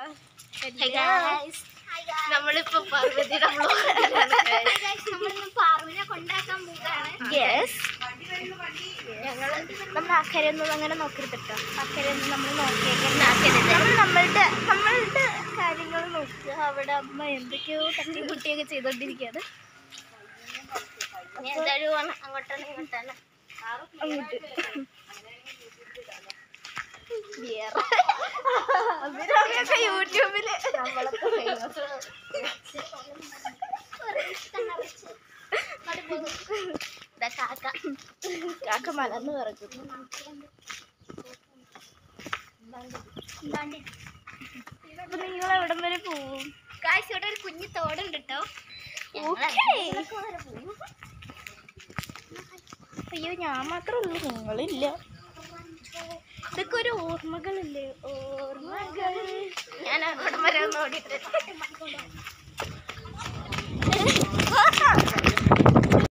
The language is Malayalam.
നമ്മളിപ്പോ പാർവതിയുടെ നമ്മളിന്ന് പാർവിനെ കൊണ്ടാക്കാൻ പോവുകയാണ് യെസ് ഞങ്ങള് നമ്മൾ അക്കരയൊന്നും അങ്ങനെ നോക്കരുത് കേട്ടോ അക്കരയൊന്നും നമ്മൾ നോക്കിയേക്കരുത് നമ്മൾ നമ്മളുടെ നമ്മളുടെ കാര്യങ്ങൾ നോക്കുക അവിടെ അമ്മ എന്തൊക്കെയോ തട്ടിമുട്ടിയൊക്കെ ചെയ്തോണ്ടിരിക്കുകയാണ് എന്തായാലും അങ്ങോട്ടാണ് ഇങ്ങോട്ടാണ് അങ്ങോട്ട് ബിയർ അഭിരാമിയൊക്കെ യൂട്യൂബില് ദാ കാക്ക കാക്ക മലന്ന് കിടക്കുന്നു അപ്പൊ നിങ്ങൾ എവിടം വരെ പോവും കാശ് ഇവിടെ ഒരു കുഞ്ഞു തോടുണ്ട് കേട്ടോ അയ്യോ ഞാൻ മാത്രമേ ഉള്ളൂ നിങ്ങളില്ല ഇതൊക്കെ ഒരു ഓർമ്മകളല്ലേ ഓർമ്മകൾ ഞാൻ അങ്ങോട്ട് വരെ ഒന്ന് ഓടിയിട്ട്